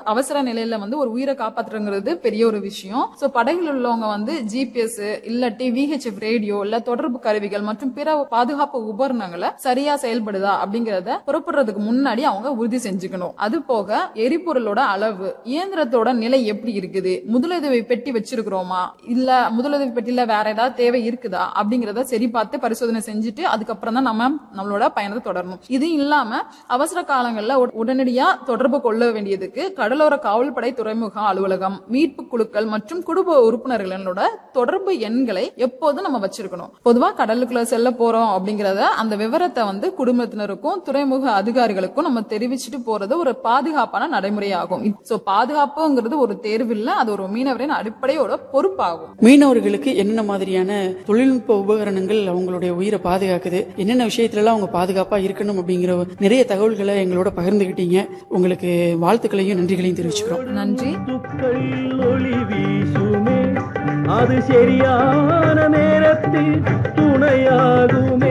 அவசர நிலையில வந்து ஒரு உயிரை காப்பாத்துறங்கிறது பெரிய ஒரு விஷயம் சோ படகுல உள்ளவங்க வந்து ஜிபிஎஸ் இல்லாட்டி விஹெச்எஃப் ரேடியோ இல்ல தொடர்பு கருவிகள் மற்றும் பிற பாதுகாப்பு உபகரணங்களை சரியா செயல்படுதா அப்படிங்கறத புறப்படுறதுக்கு முன்னாடி அவங்க உறுதி செஞ்சுக்கணும் அது போக எரிபொருளோட அளவு இயந்திரத்தோட நிலை எப்படி இருக்குது முதலுதவி பெட்டி வச்சிருக்கிறோமா இல்ல முதலுதவி பெட்டியில வேற ஏதாவது தேவை இருக்குதா அப்படிங்கறத சரி பார்த்து பரிசோதனை செஞ்சுட்டு அதுக்கப்புறம் தான் நம்ம நம்மளோட பயணத்தை தொடரணும் இது இல்லாம அவசர காலங்கள்ல உட- உடனடியா தொடர்பு கொள்ள வேண்டியதுக்கு கடலோர காவல்படை துறைமுக அலுவலகம் மீட்பு குழுக்கள் மற்றும் குடும்ப உறுப்பினர்களோட தொடர்பு எண்களை எப்போதும் நம்ம வச்சிருக்கணும் பொதுவா கடலுக்குள்ள செல்ல போறோம் அப்படிங்கறத அந்த விவரத்தை வந்து குடும்பத்தினருக்கும் துறைமுக அதிகாரிகளுக்கும் நம்ம தெரிவிச்சுட்டு போறது ஒரு பாதுகாப்பான நடைமுறையாகும் சோ பாதுகாப்புங்கிறது ஒரு தேர்வு இல்ல அது ஒரு மீனவரின் அடிப்படையோட பொறுப்பாகும் மீனவர்களுக்கு என்னென்ன மாதிரியான தொழில்நுட்ப உபகரணங்கள் அவங்களுடைய உயிரை பாதுகாக்குது என்னென்ன விஷயத்துல எல்லாம் அவங்க பாதுகாப்பா இருக்கணும் அப்படிங்கிற நிறைய தகவல்களை எங்களோட பகிர்ந்துகிட்டீங்க உங்களுக்கு வாழ்த்துக்களையும் நன்றிகளையும் தெரிவிச்சுக்கிறோம் நன்றி முத்துக்கள் ஒளி வீசுமே அது சரியான நேரத்தில் துணையாகுமே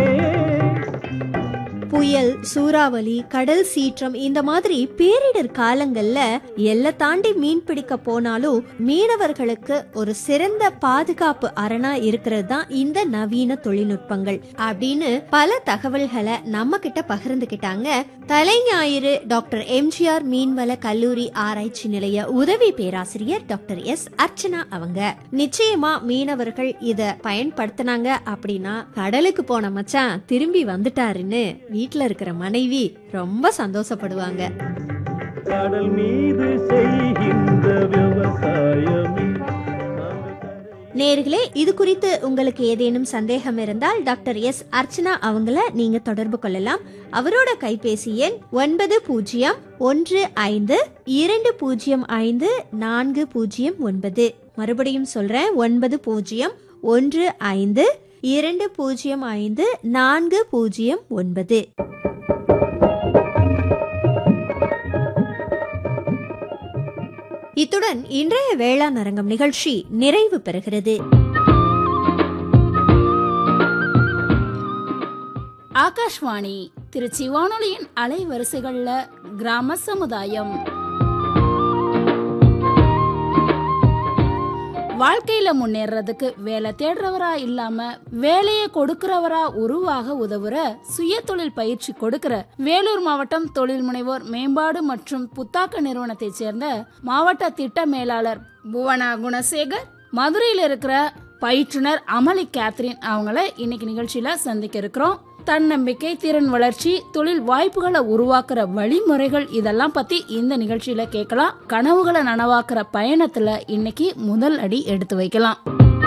புயல் சூறாவளி கடல் சீற்றம் இந்த மாதிரி பேரிடர் காலங்கள்ல எல்லை தாண்டி மீன் பிடிக்க போனாலும் மீனவர்களுக்கு ஒரு சிறந்த பாதுகாப்பு அரணா இருக்கிறது தான் இந்த நவீன தொழில்நுட்பங்கள் அப்படின்னு பல தகவல்களை நம்ம கிட்ட பகிர்ந்துகிட்டாங்க தலைஞாயிறு டாக்டர் எம்ஜிஆர் மீன்வள கல்லூரி ஆராய்ச்சி நிலைய உதவி பேராசிரியர் டாக்டர் எஸ் அர்ச்சனா அவங்க நிச்சயமா மீனவர்கள் இத பயன்படுத்தினாங்க அப்படின்னா கடலுக்கு போன மச்சான் திரும்பி வந்துட்டாருன்னு வீட்ல இருக்கிற மனைவி ரொம்ப சந்தோஷப்படுவாங்க கடல் மீது செய்கின்ற விவசாயமே நேர்களே இது குறித்து உங்களுக்கு ஏதேனும் சந்தேகம் இருந்தால் டாக்டர் எஸ் அர்ச்சனா அவங்கள நீங்க தொடர்பு கொள்ளலாம் அவரோட கைபேசி எண் ஒன்பது பூஜ்ஜியம் ஒன்று ஐந்து இரண்டு பூஜ்ஜியம் ஐந்து நான்கு பூஜ்ஜியம் ஒன்பது மறுபடியும் சொல்றேன் ஒன்பது பூஜ்ஜியம் ஒன்று ஐந்து இரண்டு பூஜ்ஜியம் ஐந்து நான்கு பூஜ்ஜியம் ஒன்பது இத்துடன் இன்றைய வேளாண் அரங்கம் நிகழ்ச்சி நிறைவு பெறுகிறது ஆகாஷ்வாணி திருச்சி வானொலியின் அலைவரிசைகள்ல கிராம சமுதாயம் வாழ்க்கையில முன்னேறதுக்கு வேலை தேடுறவரா இல்லாம வேலையை கொடுக்கறவரா உருவாக உதவுற சுய தொழில் பயிற்சி கொடுக்கிற வேலூர் மாவட்டம் தொழில் முனைவோர் மேம்பாடு மற்றும் புத்தாக்க நிறுவனத்தைச் சேர்ந்த மாவட்ட திட்ட மேலாளர் புவனா குணசேகர் மதுரையில் இருக்கிற பயிற்றுனர் அமளி கேத்ரின் அவங்கள இன்னைக்கு நிகழ்ச்சியில சந்திக்க இருக்கிறோம் தன்னம்பிக்கை திறன் வளர்ச்சி தொழில் வாய்ப்புகளை உருவாக்குற வழிமுறைகள் இதெல்லாம் பத்தி இந்த நிகழ்ச்சியில கேட்கலாம் கனவுகளை நனவாக்குற பயணத்துல இன்னைக்கு முதல் அடி எடுத்து வைக்கலாம்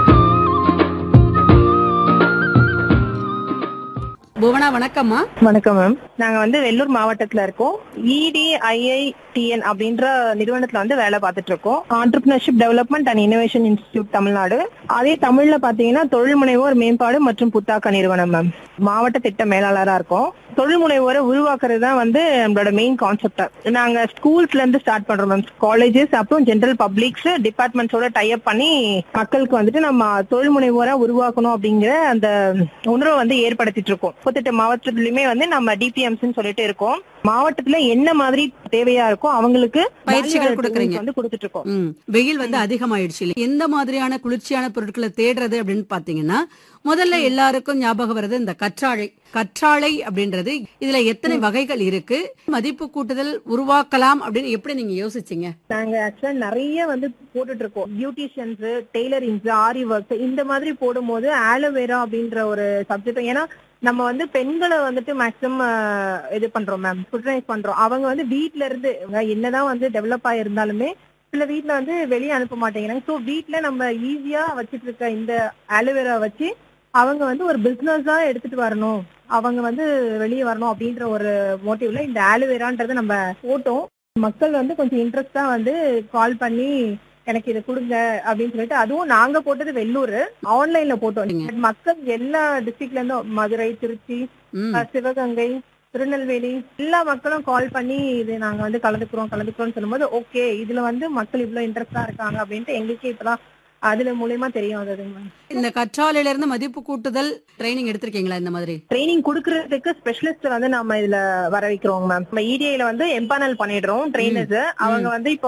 புவனா வணக்கம்மா வணக்கம் மேம் நாங்க வந்து வெள்ளூர் மாவட்டத்துல இருக்கோம் இடிஐஐடிஎன் அப்படின்ற நிறுவனத்துல வந்து வேலை பார்த்துட்டு இருக்கோம் entrepreneurship development and innovation institute Tamil Nadu அதே தமிழ்ல பாத்தீங்கன்னா தொழில் முனைவோர் மேம்பாடு மற்றும் புத்தாக்க நிறுவனம் மேம் மாவட்ட திட்ட மேலாளரா இருக்கோம் தொழில் முனைவோரை உருவாக்குறது தான் வந்து நம்மளோட மெயின் கான்செப்ட் நாங்க ஸ்கூல்ஸ்ல இருந்து ஸ்டார்ட் பண்றோம் மேம் காலேஜஸ் அப்புறம் ஜென்ரல் பப்ளிக்ஸ் டிபார்ட்மெண்ட்ஸோட டைப் பண்ணி மக்களுக்கு வந்துட்டு நம்ம தொழில் முனைவோரை உருவாக்கணும் அப்படிங்கிற அந்த உணர்வை வந்து ஏற்படுத்திட்டு இருக்கோம் முப்பத்தெட்டு மாவட்டத்திலயுமே வந்து நம்ம டிபிஎம்ஸ் சொல்லிட்டு இருக்கோம் மாவட்டத்துல என்ன மாதிரி தேவையா இருக்கோ அவங்களுக்கு பயிற்சிகள் value added கொடுக்கறீங்க. trainings வந்து கொடுத்துட்டு இருக்கோம் ம். வெயில் வந்து அதிகமாயிடுச்சு இல்லையா? எந்த மாதிரியான குளிர்ச்சியான பொருட்களை தேடுறது அப்படின்னு பாத்தீங்கன்னா முதல்ல எல்லாருக்கும் ஞாபகம் வர்றது இந்த கற்றாழை கற்றாழை அப்படின்றது இதுல எத்தனை வகைகள் இருக்கு மதிப்பு கூட்டுதல் உருவாக்கலாம் அப்படின்னு எப்படி நீங்க யோசிச்சீங்க நாங்க ஆக்சுவலா நிறைய வந்து போட்டுட்டு இருக்கோம் பியூட்டிஷியன்ஸ் டெய்லரிங்ஸ் ஆரி ஒர்க் இந்த மாதிரி போடும்போது ஆலோவேரா அப்படின்ற ஒரு சப்ஜெக்ட் ஏன்னா நம்ம வந்து பெண்களை வந்துட்டு மேக்ஸிமம் இது பண்றோம் மேம் ஸ்க்ரூட்டனைஸ் பண்றோம் அவங்க வந்து வீட்ல இருந்து அவங்க என்னதான் வந்து டெவலப் ஆயிருந்தாலுமே சில வீட்ல வந்து வெளியே அனுப்ப மாட்டேங்கிறாங்க சோ வீட்ல நம்ம ஈஸியா வச்சிட்டு இருக்க இந்த ஆலோவேரா வச்சு அவங்க வந்து ஒரு பிசினஸா எடுத்துட்டு வரணும் அவங்க வந்து வெளியே வரணும் அப்படின்ற ஒரு மோட்டிவ்ல இந்த ஆலோவேரான்றதை நம்ம போட்டோம் மக்கள் வந்து கொஞ்சம் இன்ட்ரெஸ்டா வந்து கால் பண்ணி எனக்கு இதை கொடுங்க அப்படின்னு சொல்லிட்டு அதுவும் நாங்க போட்டது வெள்ளூர் ஆன்லைன்ல போட்டோம் But மக்கள் எல்லா டிஸ்ட்ரிக்ட்ல இருந்தும் மதுரை திருச்சி ம். அஹ், சிவகங்கை திருநெல்வேலி எல்லா மக்களும் கால் பண்ணி இது நாங்க வந்து கலந்துக்கிறோம் கலந்துக்கிறோம்னு சொல்லும்போது ஓகே இதுல வந்து மக்கள் இவ்வளவு இன்ட்ரெஸ்டா இருக்காங்க அப்படின்ட்டு எங்களுக்கே இப்பதான் அதுல மூலியமா தெரியும் வந்ததுங்க இந்த கற்றாழையில இருந்து மதிப்பு கூட்டுதல் ட்ரைனிங் எடுத்திருக்கீங்களா இந்த மாதிரி ட்ரைனிங் கொடுக்கறதுக்கு ஸ்பெஷலிஸ்ட் வந்து நம்ம இதுல வர வைக்கிறோம் மேம் நம்ம இடிஐல வந்து எம்பானல் பண்ணிடுறோம் ட்ரைனர்ஸ் அவங்க வந்து இப்போ